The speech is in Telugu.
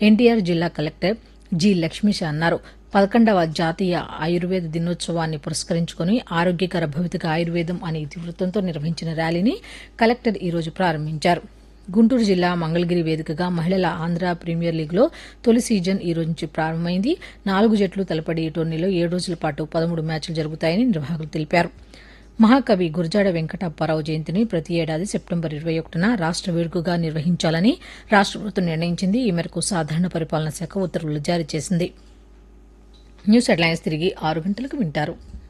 ఎన్టీఆర్ జిల్లా కలెక్టర్ జి లక్ష్మీష అన్నారు పదకొండవ జాతీయ ఆయుర్వేద దినోత్సవాన్ని పురస్కరించుకుని ఆరోగ్యకర భవితక ఆయుర్వేదం అనే ఇతివృత్తంతో నిర్వహించిన ర్యాలీని కలెక్టర్ ఈరోజు ప్రారంభించారు గుంటూరు జిల్లా మంగళగిరి వేదికగా మహిళల ఆంధ్ర ప్రీమియర్ లీగ్లో తొలి సీజన్ ఈ రోజు నుంచి ప్రారంభమైంది నాలుగు జట్లు తలపడి ఈ టోర్నీలో ఏడు రోజుల పాటు పదమూడు మ్యాచ్లు జరుగుతాయని నిర్వాహకులు తెలిపారు మహాకవి గురజాడ వెంకటప్పారావు జయంతిని ప్రతి ఏడాది సెప్టెంబర్ ఇరవై ఒకటిన రాష్ట్ర వేడుకగా నిర్వహించాలని రాష్ట్ర ప్రభుత్వం నిర్ణయించింది ఈ మేరకు సాధారణ పరిపాలనా శాఖ ఉత్తర్వులు జారీ చేసింది న్యూస్ హెడ్లైన్స్ తిరిగి ఆరు గంటలకు వింటారు